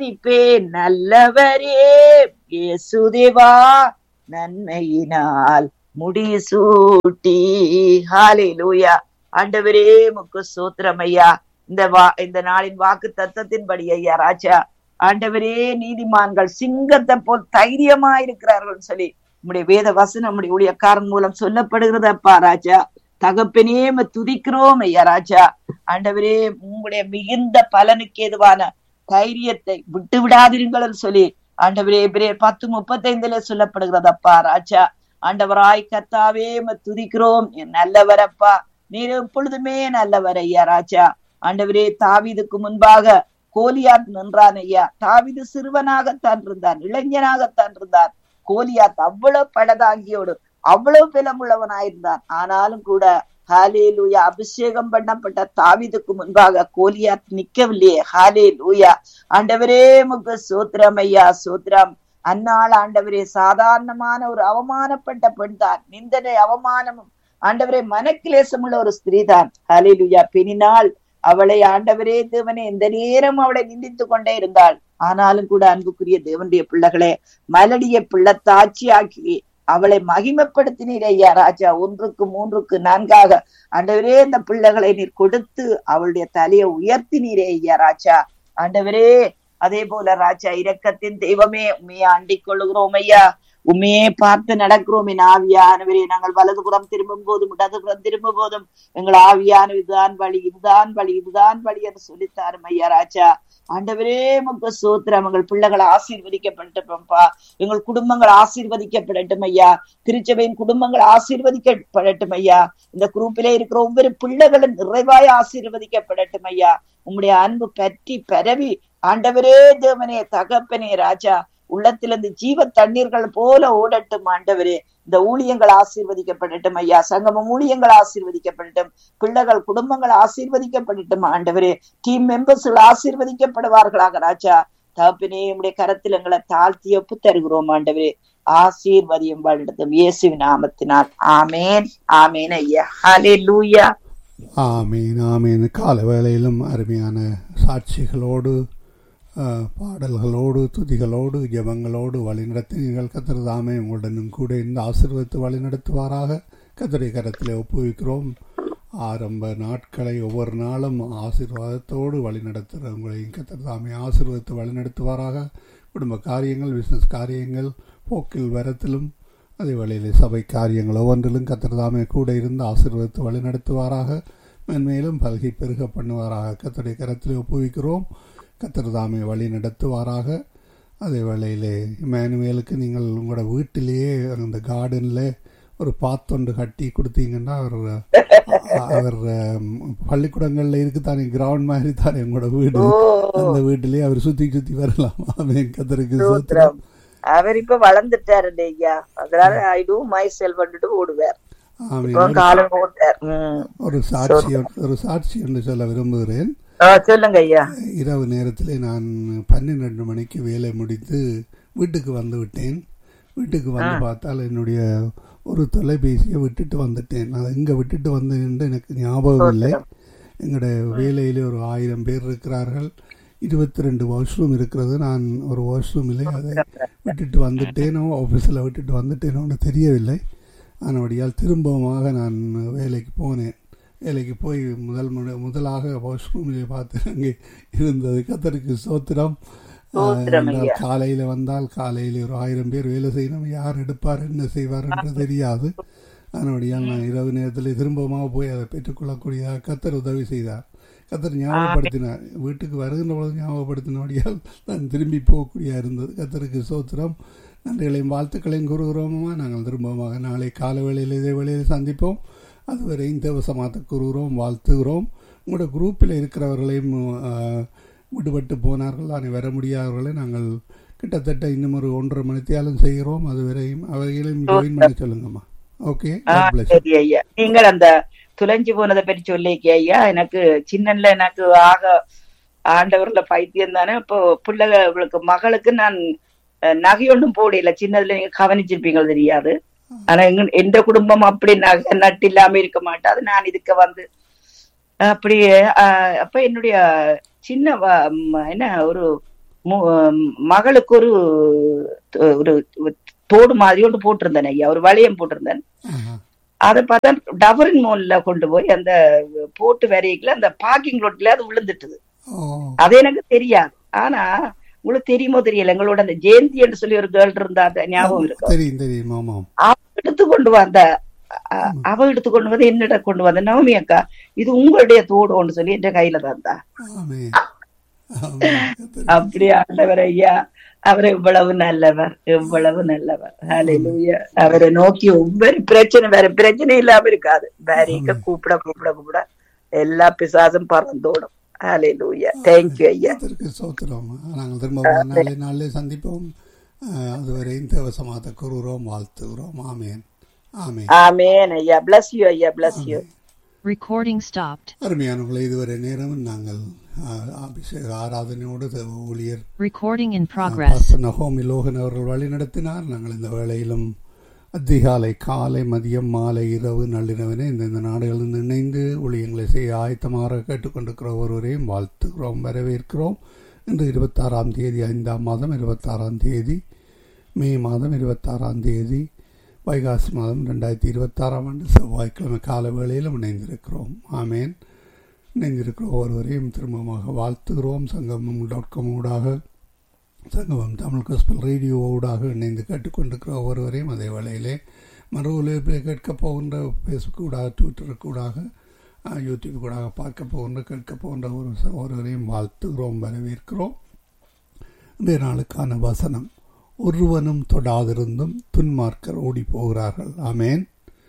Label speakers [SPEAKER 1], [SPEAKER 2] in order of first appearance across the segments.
[SPEAKER 1] நிப்பேன் நல்லவரே இயேசுதேவா நன்மையினால் முடிசூட்டி ஹalleluya ஆண்டவரே முக்கு சோத்திரம் ஐயா இந்த வா இந்த நாளின் வாக்கு தத்தத்தின்படி ஐயா ராஜா ஆண்டவரே நீதிமான்கள் சிங்கத்தை போல் தைரியமா இருக்கிறார்கள் சொல்லி நம்முடைய வேத வசனம் நம்முடைய ஊழியக்காரன் மூலம் சொல்லப்படுகிறது அப்பா ராஜா தகப்பனே உம்மை துதிக்கிறோம் ஐயா ராஜா ஆண்டவரே உங்களுடைய மிகுந்த பலனுக்கு ஏதுவான தைரியத்தை விட்டு விடாதிருங்கள் சொல்லி ஆண்டவரே பிரேர் பத்து முப்பத்தைந்துல சொல்லப்படுகிறதப்பா ராஜா ஆண்டவராய் கர்த்தாவே உம்மை துதிக்கிறோம் என் நல்லவரப்பா நீர் எப்பொழுதுமே நல்லவர் ஐயா ராஜா ஆண்டவரே தாவீதுக்கு முன்பாக கோலியாத் நின்றான் ஐயா தாவீது சிறுவனாகத்தான் இருந்தான் இளைஞனாகத்தான் இருந்தான் கோலியாத் அவ்வளவு படதாங்கியோடு அவ்வளவு பலமுள்ளவனாயிருந்தான் ஆனாலும் கூட ஹாலே லூயா அபிஷேகம் பண்ணப்பட்ட தாவிதுக்கு முன்பாக கோலியாத் நிக்கவில்லையே ஹாலே லூயா ஆண்டவரே முக சோத்திரம் ஐயா சோத்திரம் அந்நாள் ஆண்டவரே சாதாரணமான ஒரு அவமானப்பட்ட பெண் தான் நிந்தனை அவமானமும் ஆண்டவரே மனக்கிலேசம் உள்ள ஒரு ஸ்திரீ தான் ஹாலே லூயா பினினால் அவளை ஆண்டவரே தேவனே எந்த நேரம் அவளை நிந்தித்துக் கொண்டே இருந்தாள் ஆனாலும் கூட அன்புக்குரிய தேவனுடைய பிள்ளைகளே மலடிய பிள்ளத்தாட்சி ஆக்கி அவளை மகிமைப்படுத்தினீர் ஐயா ராஜா ஒன்றுக்கு மூன்றுக்கு நான்காக ஆண்டவரே இந்த பிள்ளைகளை நீர் கொடுத்து அவளுடைய தலையை உயர்த்தினீரே ஐயா ராஜா ஆண்டவரே அதே போல ராஜா இரக்கத்தின் தெய்வமே உண்மையை அண்டிக் கொள்ளுகிறோம் ஐயா உண்மையே பார்த்து நடக்கிறோம் என் ஆவியானவரே நாங்கள் வலதுபுறம் திரும்பும் போதும் இடதுபுறம் திரும்பும் போதும் எங்கள் ஆவியான இதுதான் வழி இதுதான் வழி இதுதான் வழி என்று சொல்லித்தாரும் ஐயா ராஜா ஆண்டவரே முக சோத்திரம் எங்கள் பிள்ளைகள் ஆசீர்வதிக்கப்பட்டப்பா எங்கள் குடும்பங்கள் ஆசீர்வதிக்கப்படட்டும் ஐயா திருச்சபையின் குடும்பங்கள் ஆசீர்வதிக்கப்படட்டும் ஐயா இந்த குரூப்பிலே இருக்கிற ஒவ்வொரு பிள்ளைகளும் நிறைவாய் ஆசீர்வதிக்கப்படட்டும் ஐயா உம்முடைய அன்பு பற்றி பரவி ஆண்டவரே தேவனே தகப்பனே ராஜா உள்ளத்திலிருந்து ஜீவ தண்ணீர்கள் போல ஓடட்டும் ஆண்டவரே இந்த ஊழியங்கள் ஆசீர்வதிக்கப்படட்டும் ஐயா சங்கமம் ஊழியங்கள் ஆசீர்வதிக்கப்படட்டும் பிள்ளைகள் குடும்பங்கள் ஆசீர்வதிக்கப்படட்டும் ஆண்டவரே டீம் மெம்பர்ஸ்கள் ஆசீர்வதிக்கப்படுவார்களாக ராஜா தகப்பனே உடைய கரத்தில் எங்களை தாழ்த்தி ஒப்பு தருகிறோம் ஆண்டவரே ஆசீர்வதியும் வாழ்ந்ததும் இயேசு நாமத்தினால் ஆமேன் ஆமேன் ஐயா ஹலே லூயா
[SPEAKER 2] ஆமீன் ஆமீன் கால வேளையிலும் அருமையான சாட்சிகளோடு அஹ், பாடல்களோடு துதிகளோடு ஜெபங்களோடு வழிநடத்தினீர்கள் கத்தர் தாமே உங்களுடனும் கூட இருந்து ஆசீர்வதித்து வழிநடத்துவாராக கத்தரை கரத்தில் ஒப்புவிக்கிறோம் ஆரம்ப நாட்களை ஒவ்வொரு நாளும் ஆசீர்வாதத்தோடு வழிநடத்துகிற உங்களையும் கத்தர் தாமே ஆசீர்வதித்து வழிநடத்துவாராக குடும்ப காரியங்கள் பிஸ்னஸ் காரியங்கள் போக்கில் வரத்திலும் அதே வேளையில் சபை காரியங்கள் ஒவ்வொன்றிலும் கத்தர் தாமே கூட இருந்து ஆசீர்வதித்து வழிநடத்துவாராக மென்மேலும் பல்கி பெருக பண்ணுவாராக கத்தருடைய கரத்தில் ஒப்புவிக்கிறோம் கத்தர் தாமே வழி நடத்துவாராக அதே வேளையிலே இமானுவேலுக்கு நீங்கள் உங்களோட வீட்டிலேயே அந்த கார்டனில் ஒரு பாத்தொண்டு கட்டி கொடுத்தீங்கன்னா அவர் அவர் ம், பள்ளிக்கூடங்கள்ல இருக்குதானே கிரவுண்ட் மாதிரி தானே உங்களோட வீடு அந்த வீட்டிலேயே அவர் சுத்தி சுத்தி வரலாம் அவன் கத்தருக்கு சோத்திரம்
[SPEAKER 1] சூத்திரம் அவர் இப்ப வளர்ந்துட்டாரு ஐயா அதனால ஐ டூ மை செல்ஃப் ஓடுவார்
[SPEAKER 2] ஆமீன்
[SPEAKER 1] இப்போ
[SPEAKER 2] ஒரு
[SPEAKER 1] காலம் ஓட்டார் உம்
[SPEAKER 2] ஒரு சாட்சி ஒரு சாட்சி என்று சொல்ல விரும்புகிறேன்
[SPEAKER 1] ஆ, சொல்லுங்க ஐயா
[SPEAKER 2] இரவு நேரத்தில் நான் பன்னிரெண்டு மணிக்கு வேலை முடித்து வீட்டுக்கு வந்து விட்டேன் வீட்டுக்கு வந்து பார்த்தால் என்னுடைய ஒரு தொலைபேசியை விட்டுட்டு வந்துட்டேன் நான் எங்கே விட்டுட்டு வந்தேன் எனக்கு ஞாபகம் இல்லை எங்களுடைய வேலையில் ஒரு ஆயிரம் பேர் இருக்கிறார்கள் இருபத்தி ரெண்டு வாஷ்ரூம் இருக்கிறது நான் ஒரு வாஷ்ரூமிலே அதை விட்டுட்டு வந்துட்டேனோ ஆஃபீஸில் விட்டுட்டு வந்துட்டேனோன்னு தெரியவில்லை ஆனபடியால் திரும்பவுமாக நான் வேலைக்கு போனேன் வேலைக்கு போய் முதல் முறை முதலாக வாஷ்ரூமிலே பார்த்து அங்கே இருந்தது கத்தருக்கு சோத்திரம்
[SPEAKER 1] சோத்திரம் ஐயா.
[SPEAKER 2] காலையில் வந்தால் காலையில் ஒரு ஆயிரம் பேர் வேலை செய்யணும் யார் எடுப்பார் என்ன செய்வார் என்று தெரியாது அதனுடையால் நான் இரவு நேரத்தில் திரும்பமாக போய் அதை பெற்றுக்கொள்ளக்கூடியதாக கத்தர் உதவி செய்தார் கத்தர் ஞாபகப்படுத்தினார் வீட்டுக்கு வருகின்ற பொழுது ஞாபகப்படுத்தினபடியால் நான் திரும்பி போகக்கூடிய இருந்தது கத்தருக்கு சோத்திரம் நன்றிகளையும் வாழ்த்துக்களையும் கூறுகிறோமா நாங்கள் திரும்பமாக நாளை கால வேளையில் இதே வேளையில் சந்திப்போம் அதுவரையும் தேவசமாத்த கூறுகிறோம் வாழ்த்துகிறோம் உங்களோட குரூப்பில் இருக்கிறவர்களையும் ஆஹ், விடுபட்டு போனார்கள் அனை வர முடியாதவர்களை நாங்கள் கிட்டத்தட்ட இன்னும் ஒரு ஒன்றரை மணித்தியாலும் செய்கிறோம் அதுவரையும் அவைகளையும் ஜாயின் பண்ண சொல்லுங்கம்மா ஓகே
[SPEAKER 1] ஆ, சரி ஐயா நீங்கள் அந்த துளைஞ்சு போனதை பற்றி சொல்லிக்க ஐயா எனக்கு சின்னன்ல எனக்கு ஆக ஆண்டவர்ல பைத்தியம் தானே இப்போ பிள்ளைகளுக்கு மகளுக்கு நான் அஹ், நகை ஒன்றும் போடல சின்னதுல நீங்க கவனிச்சிருப்பீங்க தெரியாது ஆனா எங்க எந்த குடும்பம் அப்படி நகை நட்டு இல்லாம இருக்க மாட்டாது நான் இதுக்கு வந்து அப்படி அஹ், அப்ப என்னுடைய சின்ன வ- ம், என்ன ஒரு மு- ஆம், மகளுக்கு ஒரு ஒரு தோடு மாதிரி ஒன்று போட்டிருந்தேன் ஐயா ஒரு வளையம் போட்டிருந்தேன்
[SPEAKER 2] ஆஹா.
[SPEAKER 1] அதை பார்த்தா டபரின் மோல்ல கொண்டு போய் அந்த போட்டு வரைக்குள்ள அந்த பார்க்கிங் ரோட்ல அது விழுந்துட்டுது
[SPEAKER 2] ஓ
[SPEAKER 1] அது எனக்கு தெரியாது ஆனா உங்களுக்கு தெரியுமோ தெரியல எங்களோட அந்த ஜெயந்தி என்று சொல்லி ஒரு கேர்ள் இருந்தா அந்த ஞாபகம் இருக்கும்
[SPEAKER 2] தெரியும் தெரியும் ஆமாம்
[SPEAKER 1] அவ எடுத்து கொண்டு வந்த அ- அவ எடுத்து கொண்டு வந்து என்னிட கொண்டு வந்த நவமி அக்கா இது உங்களுடைய தோடுன்னு சொல்லி என் கையில தந்தா
[SPEAKER 2] ஆமே ஆமே கர்த்தர்.
[SPEAKER 1] அப்படியே ஆண்டவர் ஐயா அவர் இவ்வளவு நல்லவர் இவ்வளவு நல்லவர் ஹalleluya அவரை நோக்கி ஒவ்வொரு பிரச்சனை வேற பிரச்சனை இல்லாம இருக்காது வேற எங்க கூப்பிட கூப்பிட கூப்பிட எல்லா பிசாசும் பறந்தோடும் ஹalleluya தேங்க்யூ ஐயா
[SPEAKER 2] கர்த்தருக்கு ஸ்தோத்திரம் நாங்கள் திரும்ப ஒரு நாளே நாளே சந்திப்போம் அஹ், அதுவரை தேவசமாத கூறுகிறோம் வாழ்த்துகிறோம் ஆமேன் ஆமேன்
[SPEAKER 1] ஆமென் ஐயா bless you ஐயா bless you
[SPEAKER 3] Recording stopped.
[SPEAKER 2] அருமையானவர்களை இதுவரை நேரம் நாங்கள் அஹ், அபிஷேக ஆராதனையோடு தேவ ஊழியர்
[SPEAKER 3] Recording in progress.
[SPEAKER 2] பாஸ்டர் நகோமி லோகன் அவர்கள் வழி நடத்தினார் நாங்கள் இந்த வேளையிலும் அதிகாலை காலை மதியம் மாலை இரவு நள்ளிரவனே இந்தந்த நாடுகளில் இணைந்து ஊழியங்களை செய்ய ஆயத்தமாக கேட்டுக்கொண்டிருக்கிற ஒருவரையும் வாழ்த்துகிறோம் வரவேற்கிறோம் இன்று இருபத்தாறாம் தேதி ஐந்தாம் மாதம் இருபத்தாறாம் தேதி மே மாதம் இருபத்தாறாம் தேதி வைகாசி மாதம் ரெண்டாயிரத்தி இருபத்தாறாம் ஆண்டு செவ்வாய்க்கிழமை கால வேளையிலும் இணைந்திருக்கிறோம் ஆமேன் இணைந்திருக்கிற ஒருவரையும் திரும்பமாக வாழ்த்துகிறோம் சங்கமம் டாட் காம் ஊடாக சங்கமம் தமிழ் கோஸ்பல் ரேடியோ ஊடாக இணைந்து கேட்டுக்கொண்டிருக்கிற ஒருவரையும் அதே வேளையிலே மறு ஒலிபரப்பில் கேட்க போகின்ற ஃபேஸ்புக் ஊடாக ட்விட்டருக்கு ஊடாக அஹ், யூடியூப் ஊடாக பார்க்க போகின்ற கேட்க போகின்ற ஒரு ச- ஒருவரையும் வாழ்த்துகிறோம் வரவேற்கிறோம் இன்றைய நாளுக்கான வசனம் ஒருவனும் தொடாதிருந்தும் துன்மார்க்கர் ஓடி போகிறார்கள் ஆமேன்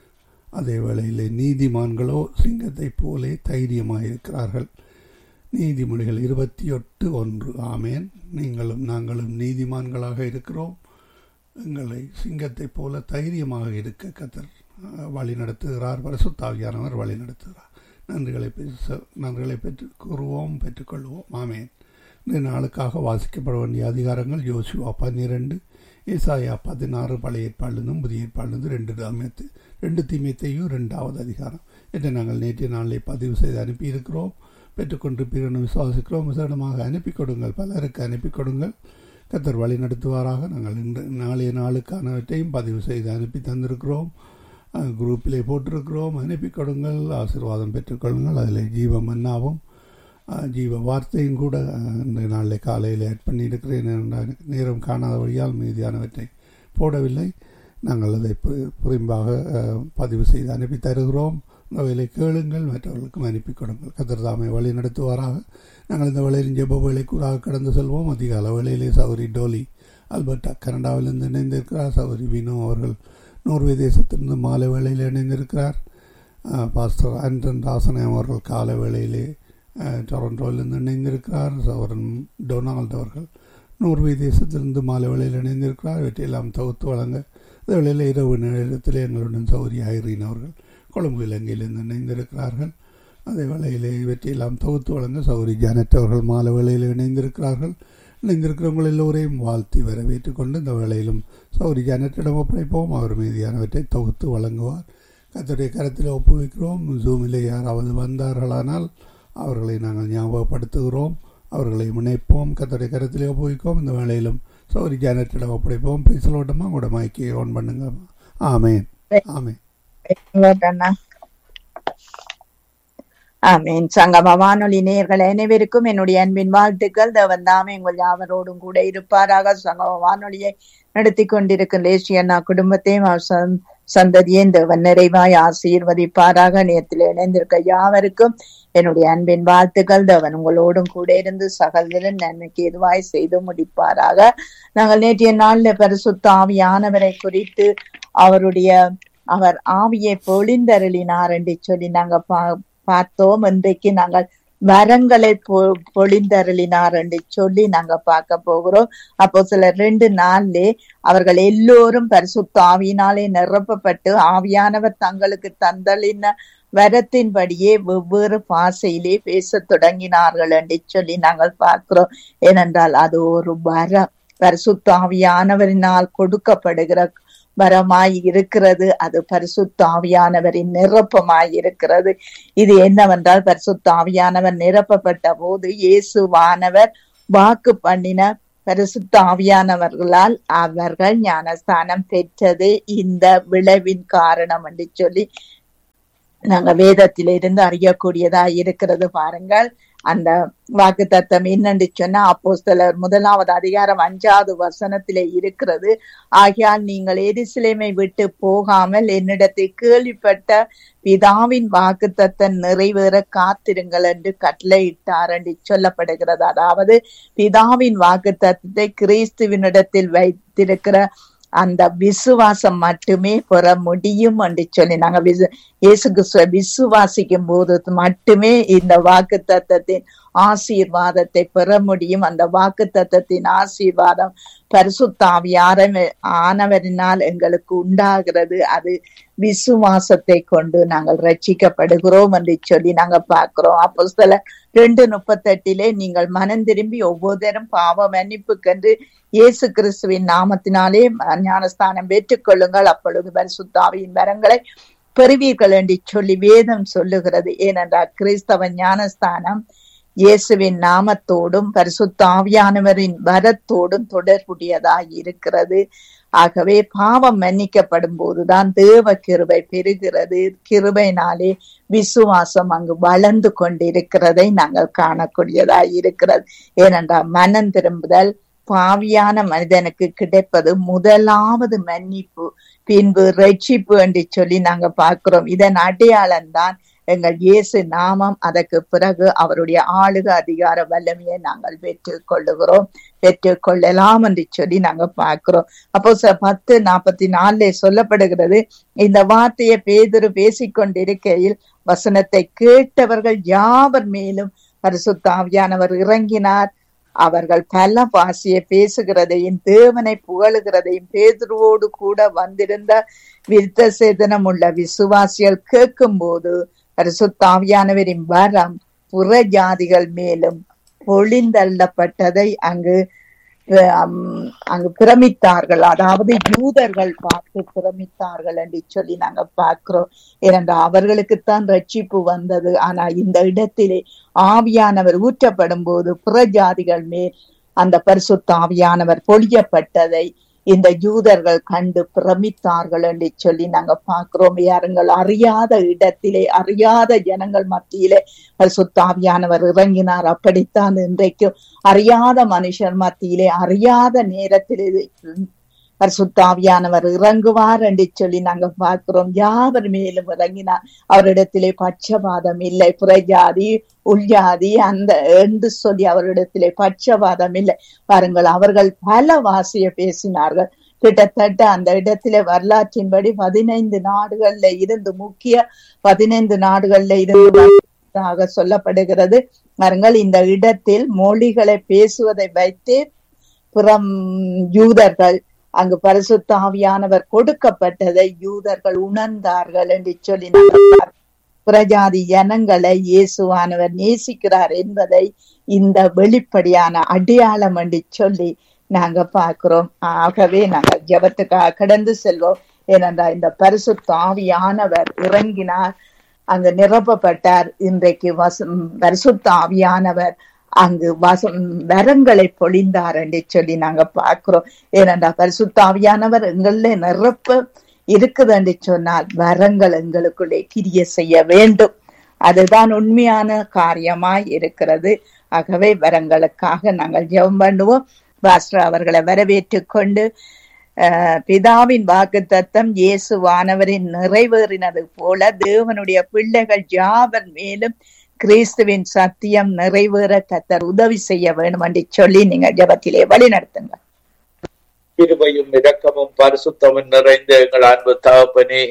[SPEAKER 2] அதே வேளையிலே நீதிமான்களோ சிங்கத்தைப் போலே தைரியமாயிருக்கிறார்கள் நீதிமொழிகள் இருபத்தி எட்டு ஒன்று ஆமேன் நீங்களும் நாங்களும் நீதிமான்களாக இருக்கிறோம் எங்களை சிங்கத்தைப் போல தைரியமாக இருக்க கத்தர் அஹ், வழி நடத்துகிறார் பரிசுத்தாவியானவர் வழி நடத்துகிறார் நன்றிகளை பெற்று நன்றிகளை பெற்று கூறுவோம் பெற்றுக்கொள்வோம் ஆமேன் இந்த நாளுக்காக வாசிக்கப்பட வேண்டிய அதிகாரங்கள் யோசுவா பன்னிரெண்டு ஏசாயா பதினாறு பழைய ஏற்பாடுலேருந்தும் புதிய ஏற்பாடுலேருந்து ரெண்டு தாமியத்து ரெண்டு தீமியத்தையும் ரெண்டாவது அதிகாரம் இதை நாங்கள் நேற்றைய நாளிலே பதிவு செய்து அனுப்பியிருக்கிறோம் பெற்றுக்கொண்டிருப்பீர்கள் விசுவாசிக்கிறோம் விசேடமாக அனுப்பி கொடுங்கள் பலருக்கு அனுப்பி கொடுங்கள் கத்தர் வழி நடத்துவாராக நாங்கள் இன்று நாளைய நாளுக்கானவற்றையும் பதிவு செய்து அனுப்பி தந்திருக்கிறோம் அஹ், குரூப்பிலே போட்டிருக்கிறோம் அனுப்பி கொடுங்கள் ஆசீர்வாதம் பெற்றுக்கொள்ளுங்கள் அதில் ஜீவ மன்னாவும் அஹ், ஜீவ வார்த்தையும் கூட அஹ், இந்த நாளில் காலையில் ஆட் பண்ணியிருக்கிறேன் ஏனென்றால் நேரம் காணாத வழியால் மீதியானவற்றை போடவில்லை நாங்கள் அதை பு- புரிம்பாக அஹ், பதிவு செய்து அனுப்பி தருகிறோம் இந்த வேலை கேளுங்கள் மற்றவர்களுக்கும் அனுப்பி கொடுங்கள் கத்தர் தாமை வழி நடத்துவாராக நாங்கள் இந்த வேளையில் ஜெப வேலைக்கூடாக கடந்து செல்வோம் அதிகால வேளையிலே சௌரி டோலி அல்பர்டா கனடாவிலிருந்து இணைந்திருக்கிறார் சௌரி வினோ அவர்கள் நோர்வே தேசத்திலிருந்து மாலை வேளையில் இணைந்திருக்கிறார் அஹ், பாஸ்டர் ஆண்டன் ராசனே அவர்கள் கால வேளையிலே அஹ், டொரண்டோவிலிருந்து இணைந்திருக்கிறார் சௌரன் டொனால்ட் அவர்கள் நோர்வே தேசத்திலிருந்து மாலை வேளையில் இணைந்திருக்கிறார் இவற்றையெல்லாம் தொகுத்து வழங்க இந்த வேளையில் இரவு நேரத்தில் எங்களுடன் சௌரி ஐரீன் அவர்கள் கொழும்பு இலங்கையிலிருந்து இணைந்திருக்கிறார்கள் அதே வேளையிலே இவற்றையெல்லாம் தொகுத்து வழங்க சௌரி ஜானட் அவர்கள் மாலை வேளையில் இணைந்திருக்கிறார்கள் இணைந்திருக்கிறவங்கள் எல்லோரையும் வாழ்த்தி வரவேற்றுக் கொண்டு இந்த வேளையிலும் சௌரி ஜானட்டிடம் ஒப்படைப்போம் அவர் மீதியானவற்றை தொகுத்து வழங்குவார் கத்தருடைய கரத்தில் ஒப்புவிக்கிறோம் ஜூமிலே யாராவது வந்தார்களானால் அவர்களை நாங்கள் ஞாபகப்படுத்துகிறோம் அவர்களை இணைப்போம் கத்தருடைய கரத்திலே ஒப்புவிப்போம் இந்த வேளையிலும் சௌரி ஜானட்டிடம் ஒப்படைப்போம் பேசலோட்டமா உங்களோட மைக்கை ஆன் பண்ணுங்க ஆமேன் ஆமேன்
[SPEAKER 4] அண்ணா ஆமீன் சங்கம வானொலி நேயர்கள் அனைவருக்கும் என்னுடைய அன்பின் வாழ்த்துக்கள் தேவன் தாமே உங்கள் யாவரோடும் கூட இருப்பாராக சங்கம வானொலியை நடத்தி கொண்டிருக்கும் லேசி அண்ணா குடும்பத்தையும் அவர் சந்- சந்ததியையும் தேவன் நிறைவாய் ஆசீர்வதிப்பாராக நேரத்தில் இணைந்திருக்க யாவருக்கும் என்னுடைய அன்பின் வாழ்த்துக்கள் தேவன் உங்களோடும் கூட இருந்து சகல நன்மைக்கு எதுவாய் செய்து முடிப்பாராக நாங்கள் நேற்றைய நாள்ல பரிசுத்த ஆவியானவரை குறித்து அவருடைய அவர் ஆவியை பொழிந்தருளினார் என்று சொல்லி நாங்க பா- பார்த்தோம் இன்றைக்கு நாங்கள் வரங்களை பொ- பொழிந்தருளினார் என்று சொல்லி நாங்க பார்க்க போகிறோம் அப்போ சில ரெண்டு நாள்லே அவர்கள் எல்லோரும் பரிசுத்த ஆவியினாலே நிரப்பப்பட்டு ஆவியானவர் தங்களுக்கு தந்தளின வரத்தின்படியே வெவ்வேறு பாஷையிலே பேசத் தொடங்கினார்கள் என்று சொல்லி நாங்கள் பார்க்கிறோம் ஏனென்றால் அது ஒரு வரம் பரிசுத்த ஆவியானவரினால் கொடுக்கப்படுகிற வரமாய் இருக்கிறது அது பரிசுத்த ஆவியானவரின் நிரப்பமாய் இருக்கிறது இது என்னவென்றால் பரிசுத்த ஆவியானவர் நிரப்பப்பட்ட போது இயேசுவானவர் வாக்கு பண்ணின பரிசுத்த ஆவியானவர்களால் அவர்கள் ஞானஸ்தானம் பெற்றது இந்த விளைவின் காரணம் என்று சொல்லி நாங்க வேதத்திலிருந்து அறியக்கூடியதா இருக்கிறது பாருங்கள் அந்த வாக்கு தத்தம் என்னன்னு சொன்னா அப்போஸ்தலர் முதலாவது அதிகாரம் அஞ்சாவது வசனத்திலே இருக்கிறது ஆகையால் நீங்கள் எரிசிலைமை விட்டு போகாமல் என்னிடத்தில் கேள்விப்பட்ட பிதாவின் வாக்கு தத்தம் நிறைவேற காத்திருங்கள் என்று கட்டளையிட்டார் என்று சொல்லப்படுகிறது அதாவது பிதாவின் வாக்கு தத்தத்தை கிறிஸ்துவினிடத்தில் வைத்திருக்கிற அந்த விசுவாசம் மட்டுமே பெற முடியும் என்று சொல்லி நாங்க விசு இயேசு கிறிஸ்துவ விசுவாசிக்கும் போது மட்டுமே இந்த வாக்கு தத்தத்தின் ஆசீர்வாதத்தை பெற முடியும் அந்த வாக்கு தத்தத்தின் ஆசீர்வாதம் பரிசுத்தாவியார ஆனவரினால் எங்களுக்கு உண்டாகிறது அது விசுவாசத்தை கொண்டு நாங்கள் ரட்சிக்கப்படுகிறோம் என்று சொல்லி நாங்க பார்க்கிறோம் அப்போ சில ரெண்டு முப்பத்தெட்டிலே நீங்கள் மனம் திரும்பி ஒவ்வொருத்தரும் பாவ மன்னிப்புக்கென்று இயேசு கிறிஸ்துவின் நாமத்தினாலே ஞானஸ்தானம் பெற்றுக்கொள்ளுங்கள் அப்பொழுது பரிசுத்தாவியின் வரங்களை பெறுவீர்கள் என்று சொல்லி வேதம் சொல்லுகிறது ஏனென்றால் கிறிஸ்தவ ஞானஸ்தானம் இயேசுவின் நாமத்தோடும் பரிசுத்தாவியானவரின் வரத்தோடும் தொடர்புடையதாய் இருக்கிறது ஆகவே பாவம் மன்னிக்கப்படும் போதுதான் தேவ கிருபை பெறுகிறது கிருபைனாலே விசுவாசம் அங்கு வளர்ந்து கொண்டிருக்கிறதை நாங்கள் காணக்கூடியதாய் இருக்கிறது ஏனென்றால் மனம் திரும்புதல் பாவியான மனிதனுக்கு கிடைப்பது முதலாவது மன்னிப்பு பின்பு ரட்சிப்பு என்று சொல்லி நாங்க பார்க்கிறோம் இதன் அடையாளம் தான் எங்கள் இயேசு நாமம் அதற்கு பிறகு அவருடைய ஆளுக அதிகார வல்லமையை நாங்கள் பெற்றுக் கொள்ளுகிறோம் பெற்றுக் கொள்ளலாம் என்று சொல்லி நாங்க பார்க்கிறோம் அப்போ பத்து நாற்பத்தி நாலுல சொல்லப்படுகிறது இந்த வார்த்தையை பேதரு பேசிக்கொண்டிருக்கையில் வசனத்தை கேட்டவர்கள் யாவர் மேலும் பரிசுத்தாவியானவர் இறங்கினார் அவர்கள் பல பாசிய பேசுகிறதையும் தேவனை புகழுகிறதையும் பேதுருவோடு கூட வந்திருந்த விருத்த சேதனம் உள்ள விசுவாசிகள் கேட்கும் போது பரிசுத்தாவியானவரின் வரம் புற ஜாதிகள் மேலும் பொழிந்தள்ளப்பட்டதை அங்கு அங்கு பிரமித்தார்கள் அதாவது யூதர்கள் பார்த்து பிரமித்தார்கள் என்று சொல்லி நாங்க பார்க்கிறோம் ஏனென்றால் அவர்களுக்குத்தான் ரட்சிப்பு வந்தது ஆனா இந்த இடத்திலே ஆவியானவர் ஊற்றப்படும் போது புறஜாதிகள் மேல் அந்த பரிசுத்த ஆவியானவர் பொழியப்பட்டதை இந்த யூதர்கள் கண்டு பிரமித்தார்கள் என்று சொல்லி நாங்க பார்க்கிறோம் யாருங்கள் அறியாத இடத்திலே அறியாத ஜனங்கள் மத்தியிலே பரிசுத்தாவியானவர் இறங்கினார் அப்படித்தான் இன்றைக்கும் அறியாத மனுஷர் மத்தியிலே அறியாத நேரத்திலே பரிசுத்தாவியானவர் இறங்குவார் என்று சொல்லி நாங்க பார்க்கிறோம் யாவர் மேலும் இறங்கினார் அவரிடத்திலே பட்சபாதம் இல்லை புறஜாதி உள்ஜாதி அந்த என்று சொல்லி அவரிடத்திலே பட்சபாதம் இல்லை பாருங்கள் அவர்கள் பல வாசிய பேசினார்கள் கிட்டத்தட்ட அந்த இடத்திலே வரலாற்றின்படி பதினைந்து நாடுகள்ல இருந்து முக்கிய பதினைந்து நாடுகள்ல இருந்து சொல்லப்படுகிறது பாருங்கள் இந்த இடத்தில் மொழிகளை பேசுவதை வைத்து புறம் யூதர்கள் அங்கு பரிசுத்தாவியானவர் கொடுக்கப்பட்டதை யூதர்கள் உணர்ந்தார்கள் என்று சொல்லி புறஜாதி ஜனங்களை இயேசுவானவர் நேசிக்கிறார் என்பதை இந்த வெளிப்படையான அடையாளம் என்று சொல்லி நாங்க பார்க்கிறோம் ஆகவே நாங்கள் ஜபத்துக்காக கடந்து செல்வோம் ஏனென்றால் இந்த பரிசுத்தாவியானவர் இறங்கினார் அங்கு நிரப்பப்பட்டார் இன்றைக்கு வசம் பரிசுத்த ஆவியானவர் அங்கு வசம் வரங்களை பொழிந்தார் என்று சொல்லி நாங்க பார்க்கிறோம் ஏனென்றா பரிசுத்தாவியானவர் எங்கள நிரப்ப இருக்குது என்று சொன்னால் வரங்கள் எங்களுக்குள்ளே கிரிய செய்ய வேண்டும் அதுதான் உண்மையான காரியமாய் இருக்கிறது ஆகவே வரங்களுக்காக நாங்கள் ஜெபம் பண்ணுவோம் பாஸ்டர் அவர்களை வரவேற்று கொண்டு பிதாவின் வாக்கு தத்தம் இயேசுவானவரின் நிறைவேறினது போல தேவனுடைய பிள்ளைகள் யாவர் மேலும் கிறிஸ்துவின் சத்தியம் நிறைவேற கத்தர் உதவி செய்ய வேண்டும் என்று சொல்லி நீங்க ஜபத்திலே வழி நடத்துங்க
[SPEAKER 5] கிருபையும் இரக்கமும் பரிசுத்தமும் நிறைந்த எங்கள் அன்பு தகப்பனே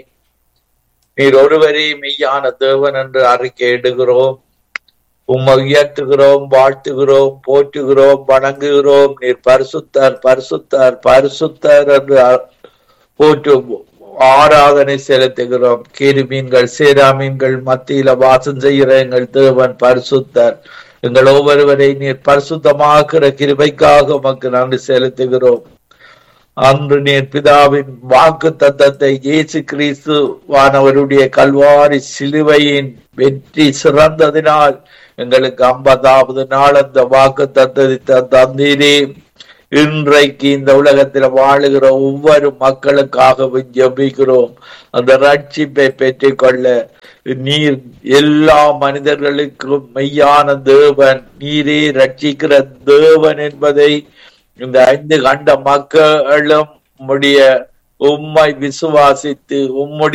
[SPEAKER 5] நீர் ஒருவரே மெய்யான தேவன் என்று அறிக்கையிடுகிறோம் உம்மை உயர்த்துகிறோம் வாழ்த்துகிறோம் போற்றுகிறோம் வணங்குகிறோம் நீர் பரிசுத்தார் பரிசுத்தார் பரிசுத்தார் என்று போற்றும் ஆராதனை செலுத்துகிறோம் கிருமீன்கள் சேராமீன்கள் மத்தியில வாசம் செய்கிற எங்கள் தேவன் பரிசுத்தார் எங்கள் ஒவ்வொருவரை நீர் பரிசுத்தமாக்குற கிருபைக்காக உமக்கு நன்றி செலுத்துகிறோம் அன்று நீர் பிதாவின் வாக்கு தத்தத்தை இயேசு கிறிஸ்து வானவருடைய கல்வாரி சிலுவையின் வெற்றி சிறந்ததினால் எங்களுக்கு ஐம்பதாவது நாள் அந்த வாக்கு தத்தத்தை தந்தீரே இன்றைக்கு இந்த உலகத்தில் வாழுகிற ஒவ்வொரு மக்களுக்காகவும் ஜெபிக்கிறோம் அந்த ரட்சிப்பை பெற்றுக்கொள்ள நீர் எல்லா மனிதர்களுக்கும் மெய்யான தேவன் நீரே ரட்சிக்கிற தேவன் என்பதை இந்த ஐந்து கண்ட மக்களும் உம்முடைய உம்மை விசுவாசித்து உம்முடைய